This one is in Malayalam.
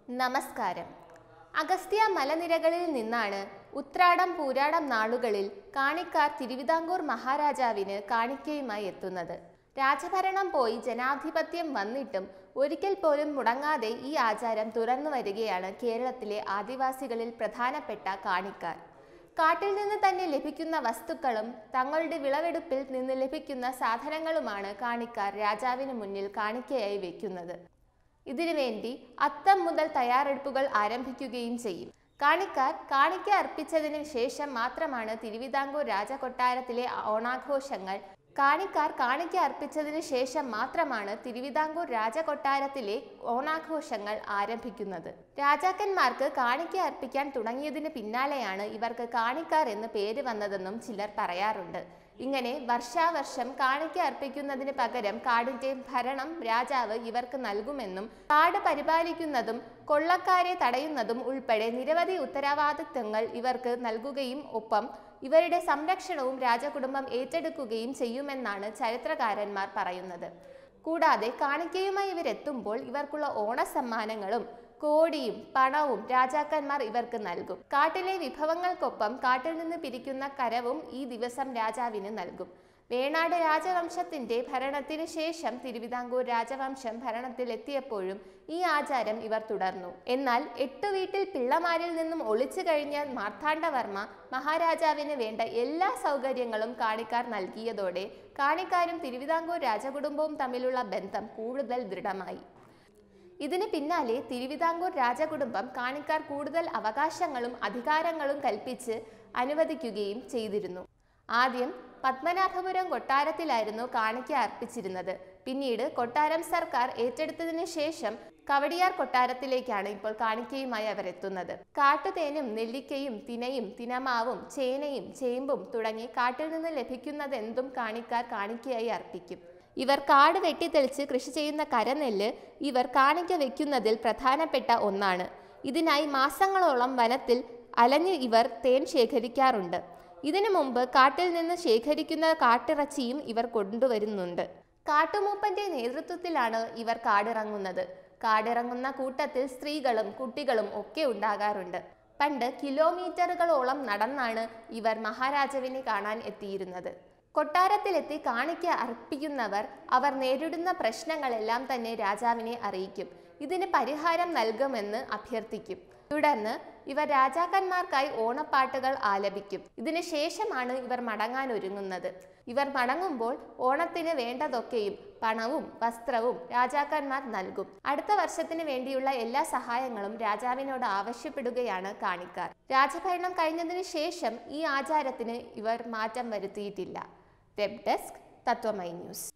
നമസ്കാരം അഗസ്ത്യ മലനിരകളിൽ നിന്നാണ് ഉത്രാടം പൂരാടം നാളുകളിൽ കാണിക്കാർ തിരുവിതാംകൂർ മഹാരാജാവിന് കാണിക്കയുമായി എത്തുന്നത് രാജഭരണം പോയി ജനാധിപത്യം വന്നിട്ടും ഒരിക്കൽ പോലും മുടങ്ങാതെ ഈ ആചാരം തുടർന്നു വരികയാണ് കേരളത്തിലെ ആദിവാസികളിൽ പ്രധാനപ്പെട്ട കാണിക്കാർ കാട്ടിൽ നിന്ന് തന്നെ ലഭിക്കുന്ന വസ്തുക്കളും തങ്ങളുടെ വിളവെടുപ്പിൽ നിന്ന് ലഭിക്കുന്ന സാധനങ്ങളുമാണ് കാണിക്കാർ രാജാവിന് മുന്നിൽ കാണിക്കയായി വയ്ക്കുന്നത് ഇതിനുവേണ്ടി അത്തം മുതൽ തയ്യാറെടുപ്പുകൾ ആരംഭിക്കുകയും ചെയ്യും കാണിക്കാർ കാണിക്ക അർപ്പിച്ചതിന് ശേഷം മാത്രമാണ് തിരുവിതാംകൂർ രാജകൊട്ടാരത്തിലെ ഓണാഘോഷങ്ങൾ കാണിക്കാർ കാണിക്ക അർപ്പിച്ചതിന് ശേഷം മാത്രമാണ് തിരുവിതാംകൂർ രാജകൊട്ടാരത്തിലെ ഓണാഘോഷങ്ങൾ ആരംഭിക്കുന്നത് രാജാക്കന്മാർക്ക് കാണിക്ക അർപ്പിക്കാൻ തുടങ്ങിയതിന് പിന്നാലെയാണ് ഇവർക്ക് കാണിക്കാർ എന്ന് പേര് വന്നതെന്നും ചിലർ പറയാറുണ്ട് ഇങ്ങനെ വർഷാവർഷം കാണിക്ക അർപ്പിക്കുന്നതിന് പകരം കാടിന്റെ ഭരണം രാജാവ് ഇവർക്ക് നൽകുമെന്നും കാട് പരിപാലിക്കുന്നതും കൊള്ളക്കാരെ തടയുന്നതും ഉൾപ്പെടെ നിരവധി ഉത്തരവാദിത്തങ്ങൾ ഇവർക്ക് നൽകുകയും ഒപ്പം ഇവരുടെ സംരക്ഷണവും രാജകുടുംബം ഏറ്റെടുക്കുകയും ചെയ്യുമെന്നാണ് ചരിത്രകാരന്മാർ പറയുന്നത് കൂടാതെ കാണിക്കയുമായി ഇവരെത്തുമ്പോൾ ഇവർക്കുള്ള ഓണസമ്മാനങ്ങളും കോടിയും പണവും രാജാക്കന്മാർ ഇവർക്ക് നൽകും കാട്ടിലെ വിഭവങ്ങൾക്കൊപ്പം കാട്ടിൽ നിന്ന് പിരിക്കുന്ന കരവും ഈ ദിവസം രാജാവിന് നൽകും വേണാട് രാജവംശത്തിന്റെ ഭരണത്തിന് ശേഷം തിരുവിതാംകൂർ രാജവംശം ഭരണത്തിലെത്തിയപ്പോഴും ഈ ആചാരം ഇവർ തുടർന്നു എന്നാൽ എട്ടു വീട്ടിൽ പിള്ളമാരിൽ നിന്നും ഒളിച്ചു കഴിഞ്ഞ മാർത്താണ്ഡവർമ്മ മഹാരാജാവിന് വേണ്ട എല്ലാ സൗകര്യങ്ങളും കാണിക്കാർ നൽകിയതോടെ കാണിക്കാരും തിരുവിതാംകൂർ രാജകുടുംബവും തമ്മിലുള്ള ബന്ധം കൂടുതൽ ദൃഢമായി ഇതിന് പിന്നാലെ തിരുവിതാംകൂർ രാജകുടുംബം കാണിക്കാർ കൂടുതൽ അവകാശങ്ങളും അധികാരങ്ങളും കൽപ്പിച്ച് അനുവദിക്കുകയും ചെയ്തിരുന്നു ആദ്യം പത്മനാഭപുരം കൊട്ടാരത്തിലായിരുന്നു കാണിക്ക അർപ്പിച്ചിരുന്നത് പിന്നീട് കൊട്ടാരം സർക്കാർ ഏറ്റെടുത്തതിന് ശേഷം കവടിയാർ കൊട്ടാരത്തിലേക്കാണ് ഇപ്പോൾ കാണിക്കയുമായി അവർ എത്തുന്നത് കാട്ടുതേനും നെല്ലിക്കയും തിനയും തിനമാവും ചേനയും ചേമ്പും തുടങ്ങി കാട്ടിൽ നിന്ന് ലഭിക്കുന്നതെന്തും കാണിക്കാർ കാണിക്കയായി അർപ്പിക്കും ഇവർ കാട് വെട്ടിത്തെളിച്ച് കൃഷി ചെയ്യുന്ന കരനെല്ല് ഇവർ കാണിക്ക വെക്കുന്നതിൽ പ്രധാനപ്പെട്ട ഒന്നാണ് ഇതിനായി മാസങ്ങളോളം വനത്തിൽ അലഞ്ഞ് ഇവർ തേൻ ശേഖരിക്കാറുണ്ട് ഇതിനു മുമ്പ് കാട്ടിൽ നിന്ന് ശേഖരിക്കുന്ന കാട്ടിറച്ചിയും ഇവർ കൊണ്ടുവരുന്നുണ്ട് കാട്ടുമൂപ്പന്റെ നേതൃത്വത്തിലാണ് ഇവർ കാടിറങ്ങുന്നത് കാടിറങ്ങുന്ന കൂട്ടത്തിൽ സ്ത്രീകളും കുട്ടികളും ഒക്കെ ഉണ്ടാകാറുണ്ട് പണ്ട് കിലോമീറ്ററുകളോളം നടന്നാണ് ഇവർ മഹാരാജാവിനെ കാണാൻ എത്തിയിരുന്നത് കൊട്ടാരത്തിലെത്തി കാണിക്ക അർപ്പിക്കുന്നവർ അവർ നേരിടുന്ന പ്രശ്നങ്ങളെല്ലാം തന്നെ രാജാവിനെ അറിയിക്കും ഇതിന് പരിഹാരം നൽകുമെന്ന് അഭ്യർത്ഥിക്കും തുടർന്ന് ഇവർ രാജാക്കന്മാർക്കായി ഓണപ്പാട്ടുകൾ ആലപിക്കും ഇതിനു ശേഷമാണ് ഇവർ മടങ്ങാൻ ഒരുങ്ങുന്നത് ഇവർ മടങ്ങുമ്പോൾ ഓണത്തിന് വേണ്ടതൊക്കെയും പണവും വസ്ത്രവും രാജാക്കന്മാർ നൽകും അടുത്ത വർഷത്തിന് വേണ്ടിയുള്ള എല്ലാ സഹായങ്ങളും രാജാവിനോട് ആവശ്യപ്പെടുകയാണ് കാണിക്കാർ രാജഭരണം കഴിഞ്ഞതിന് ശേഷം ഈ ആചാരത്തിന് ഇവർ മാറ്റം വരുത്തിയിട്ടില്ല വെബ് ഡെസ്ക് തത്വമൈ ന്യൂസ്